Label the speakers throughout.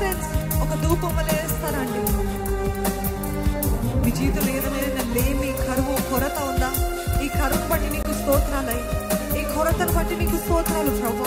Speaker 1: Incense ఒక ధూపం వల్ల వేస్తారండి మీ జీవితంలో ఏదైనా లేమి కరువు కొరత ఉందా ఈ కరువును బట్టి నీకు స్తోత్రాలై ఈ కొరతను బట్టి నీకు స్తోత్రాలు ప్రభు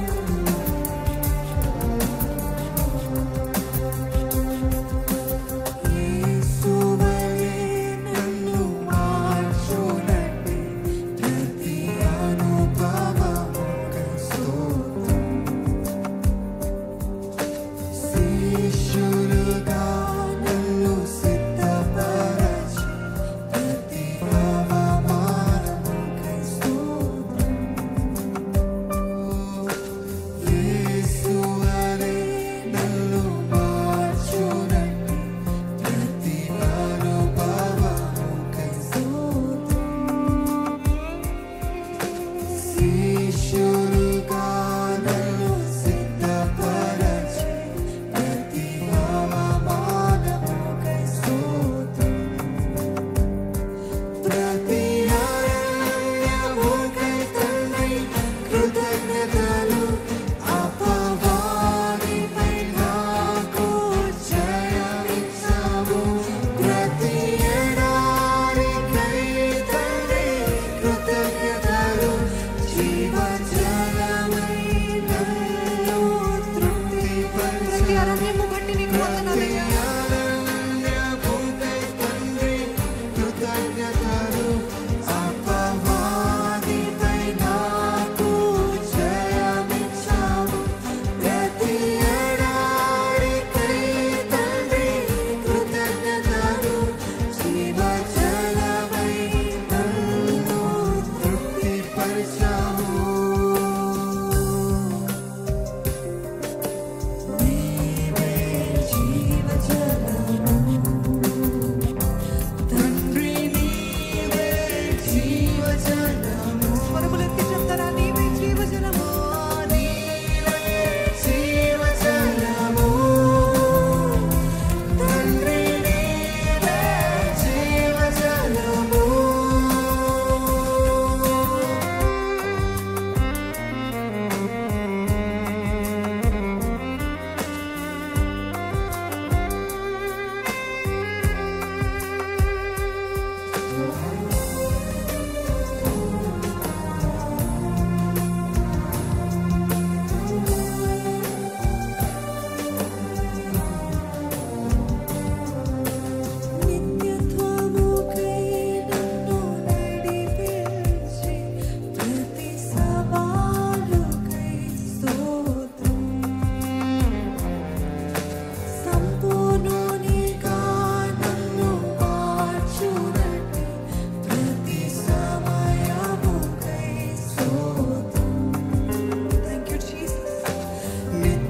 Speaker 1: ప్రతి అరణ్యము బట్టి నీకు వందనాలయ్యా స్వరములెత్తి చెప్తారా నీవే జీవజలము Thank you, Jesus.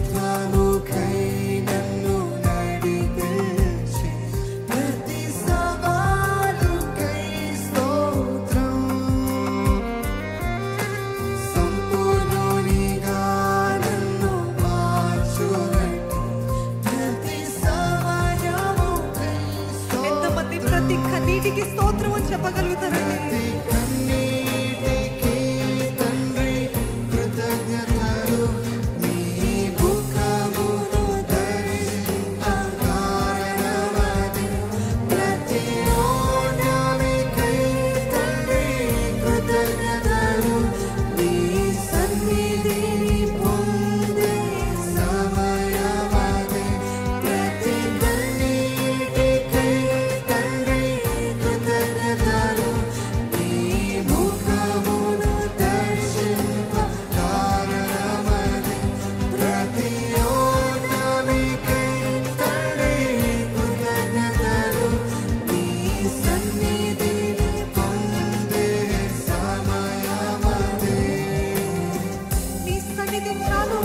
Speaker 1: ఎంతమంది ప్రతి కన్నీటికి స్తోత్రం అని చెప్పగలుగుతారండి నీ సన్నిధి చాలు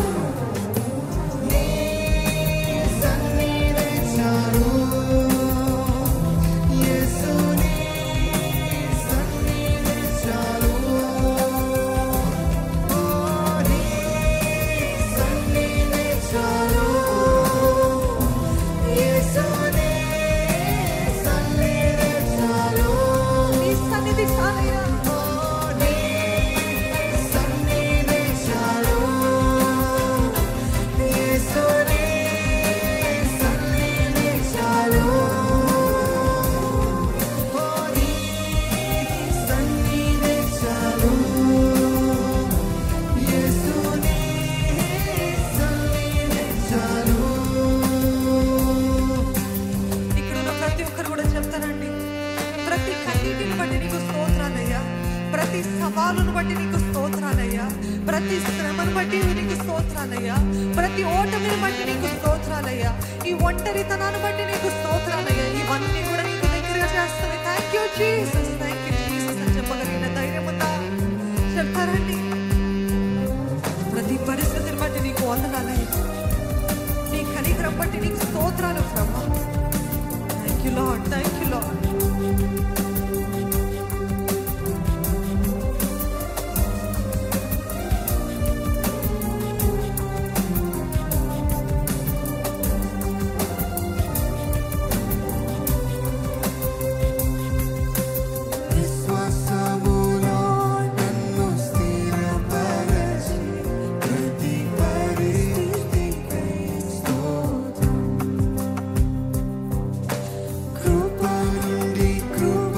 Speaker 1: నీ సన్నిధి చాలయ్యా
Speaker 2: సన్నిధి చాలు
Speaker 1: కష్టాలను బట్టి నీకు స్తోత్రాలయ్యా ప్రతి ఓటమిని బట్టి నీకు స్తోత్రాలయ్యా ఈ ఒంటరితనాన్ని బట్టి నీకు స్తోత్రాలయ్యా ఇవన్నీ కూడా నీకు దగ్గరగా చేస్తాయి thank you Jesus thank you Jesus అని చెప్పగలిగిన ధైర్యం ఉందా చెప్తారండి ప్రతి పరిస్థితిని బట్టి నీకు వందనాలయ్యా నీ కనికరం బట్టి నీకు స్తోత్రాలు ప్రభా thank you lord thank you lord
Speaker 2: విశ్వాసములో నన్ను స్థిరపరచి ప్రతి పరిస్థితికై స్తోత్రం. కృప నుండి కృప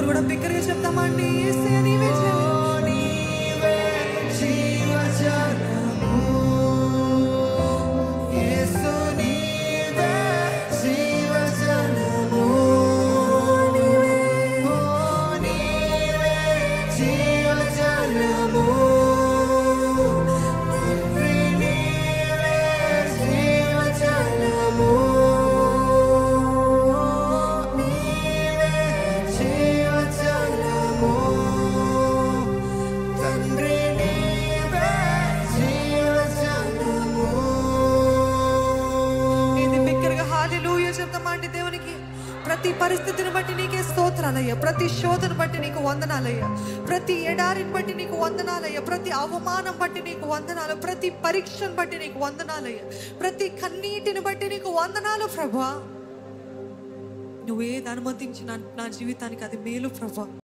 Speaker 1: అందరూ కూడా బిగ్గరగా చెప్తామండి యేసయ్య నీవే జీవం.
Speaker 2: నీవే జీవజలము యేసు నీవే జీవజలము ఓ నీవే జీవజలము తండ్రి నీవే జీవజలము నీవే జీవజలము తండ్రి నీవే జీవజలము
Speaker 1: ఇది బిగ్గరగా హాలెలూయా చెప్తామండి దేవునికి ప్రతి పరిస్థితిని బట్టి నీకే స్తోత్రాలయ్యా ప్రతి శోధను బట్టి నీకు వందనాలయ్యా ప్రతి ఎడారిని బట్టి నీకు వందనాలయ్యా ప్రతి అవమానం బట్టి నీకు వందనాలు ప్రతి పరీక్షను బట్టి నీకు వందనాలయ్యా ప్రతి కన్నీటిని బట్టి నీకు వందనాలు ప్రభా నువ్వేది అనుమతించిన నా జీవితానికి అది మేలు ప్రభా